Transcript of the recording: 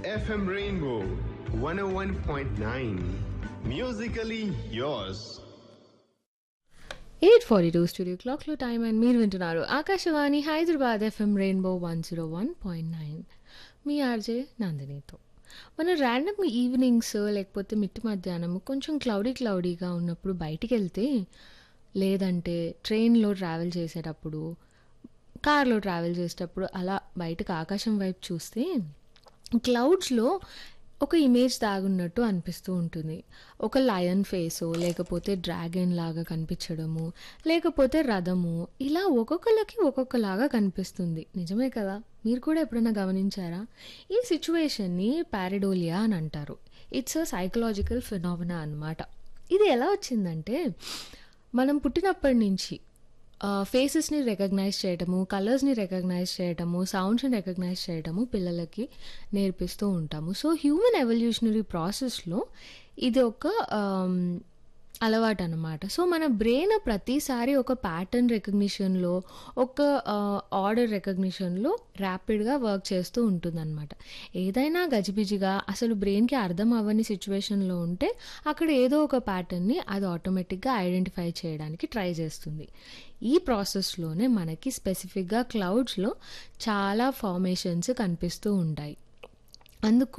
FM Rainbow 101.9. Musically yours. Eight forty two studio క్లాక్లో time and మీరు వింటున్నారు Akashvani Hyderabad FM rainbow one zero one point nine మీ RJ నందినితో మన ర్యాండమ్ ఈవినింగ్స్ లేకపోతే మిట్టి మధ్యాహ్నం కొంచెం క్లౌడీ క్లౌడీగా ఉన్నప్పుడు బయటికి వెళ్తే లేదంటే ట్రైన్లో ట్రావెల్ చేసేటప్పుడు కార్లో ట్రావెల్ చేసేటప్పుడు అలా బయటకు ఆకాశం వైపు చూస్తే క్లౌడ్స్లో ఒక ఇమేజ్ దాగున్నట్టు అనిపిస్తూ ఉంటుంది ఒక లయన్ ఫేసో లేకపోతే డ్రాగన్ లాగా కనిపించడము లేకపోతే రథము ఇలా ఒక్కొక్కరికి ఒక్కొక్కలాగా కనిపిస్తుంది నిజమే కదా మీరు కూడా ఎప్పుడైనా గమనించారా ఈ సిచ్యువేషన్ని పారిడోలియా అని అంటారు ఇట్స్ అ సైకలాజికల్ ఫినామినా అన్నమాట ఇది ఎలా వచ్చిందంటే మనం పుట్టినప్పటి నుంచి ఫేసెస్ని రికగ్నైజ్ చేయటము కలర్స్ని రికగ్నైజ్ చేయటము సౌండ్స్ని రికగ్నైజ్ చేయటము పిల్లలకి నేర్పిస్తూ ఉంటాము సో హ్యూమన్ ఎవల్యూషనరీ ప్రాసెస్లో ఇది ఒక ఆమ్, అలవాటు అనమాట సో మన బ్రెయిన్ ప్రతిసారి ఒక ప్యాటర్న్ రికగ్నిషన్లో ఒక ఆర్డర్ రికగ్నిషన్లో ర్యాపిడ్గా వర్క్ చేస్తూ ఉంటుందన్నమాట ఏదైనా గజిబిజిగా అసలు బ్రెయిన్కి అర్థం అవ్వని సిచ్యువేషన్లో ఉంటే అక్కడ ఏదో ఒక ప్యాటర్న్ని అది ఆటోమేటిక్గా ఐడెంటిఫై చేయడానికి ట్రై చేస్తుంది ఈ ప్రాసెస్లోనే మనకి స్పెసిఫిక్గా క్లౌడ్స్లో చాలా ఫార్మేషన్స్ కనిపిస్తూ ఉంటాయి అందుకు